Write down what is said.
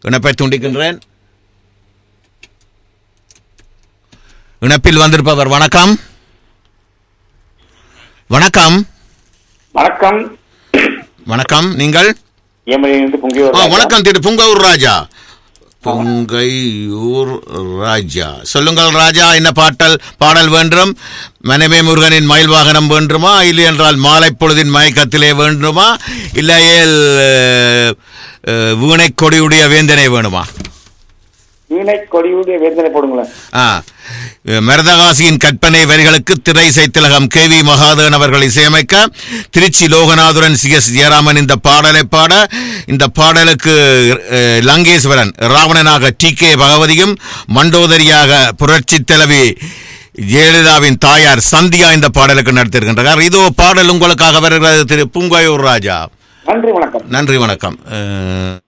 இணைப்பை துண்டிக்கின்றேன் இணைப்பில் வந்திருப்பவர் வணக்கம் வணக்கம் வணக்கம் வணக்கம் நீங்கள் ஏமலிருந்து ஆ, பொங்கியோர் வணக்கம் திரு புங்கையூர் ராஜா புங்கையூர் ராஜா சொல்லுங்கள் ராஜா என்ன பாட்டல் பாடல் வேண்டும் மனைமே முருகனின் மயில் வாகனம் வேண்டுமா இல்லை என்றால் மாலை பொழுதின் மயக்கத்திலே வேண்டுமா இல்லையேல் அஹ், வீணை கொடியுடைய வேந்தனை வேணுமா வீணை கொடியுடைய வேதனை போடுங்களேன் ஆ மரதகாசியின் கற்பனை வரிகளுக்கு திரை சைத்திலகம் கே வி மகாதேவன் அவர்கள் இசையமைக்க திருச்சி லோகநாதுரன் சி எஸ் ஜெயராமன் இந்த பாடலை பாட இந்த பாடலுக்கு அஹ், லங்கேஸ்வரன் ராவணனாக டி கே பகவதியும் மண்டோதரியாக புரட்சி தலைவி ஜெயலலிதாவின் தாயார் சந்தியா இந்த பாடலுக்கு நடத்திருக்கின்றார் இதோ பாடல் உங்களுக்காக வருகிறது திரு பூங்காயூர் ராஜா நன்றி வணக்கம் நன்றி வணக்கம் அஹ்,